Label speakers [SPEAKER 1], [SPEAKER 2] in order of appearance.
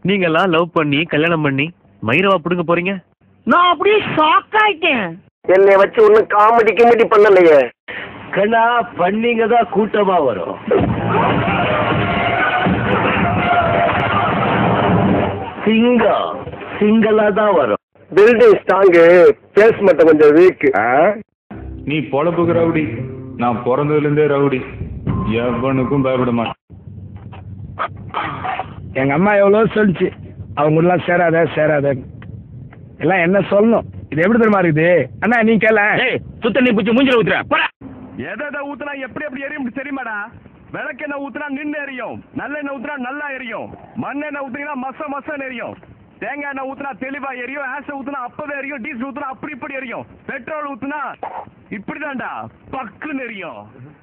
[SPEAKER 1] நீங்க எல்லாம் லவ் பண்ணி கல்யாணம் பண்ணி மயிரவா புடுங்க போறீங்க
[SPEAKER 2] நான் அப்படியே ஷாக் ஆயிட்டேன்
[SPEAKER 3] என்னை வச்சு ஒன்றும் காமெடி கிமெடி பண்ணலையே
[SPEAKER 4] கண்ணா பண்ணீங்க தான் கூட்டமா வரும் சிங்கம் சிங்களா தான் வரும்
[SPEAKER 3] பில்டிங் ஸ்ட்ராங்கு பேஸ் மட்டும் கொஞ்சம் வீக்
[SPEAKER 5] நீ பொழப்புக்கு ரவுடி நான் பிறந்ததுலேருந்தே ரவுடி எவனுக்கும் பயப்பட மாட்டேன்
[SPEAKER 6] எங்க அம்மா எவ்வளோ சொல்லிச்சு அவங்க எல்லாம் சேராத சேராத எல்லாம் என்ன சொல்லணும் இது எப்படி தெரியுமா இருக்குது அண்ணா நீ கேள
[SPEAKER 1] சுத்த நீ பிடிச்சி மூஞ்சில ஊத்துற போடா
[SPEAKER 7] எதை எதை ஊத்துனா எப்படி எப்படி எரியும் தெரியுமாடா விளக்கெண்ணெய் ஊத்துனா நின்று எரியும் நல்லெண்ணெய் ஊத்துனா நல்லா எரியும் மண்ணெண்ணெய் ஊத்துனீங்கன்னா மச மசன்னு எரியும் தேங்காய் எண்ணெய் ஊத்துனா தெளிவா எரியும் ஆசை ஊத்துனா அப்பவே எரியும் டீசல் ஊத்துனா அப்படி இப்படி எரியும் பெட்ரோல் ஊத்துனா இப்படிதான்டா பக்குன்னு எரியும்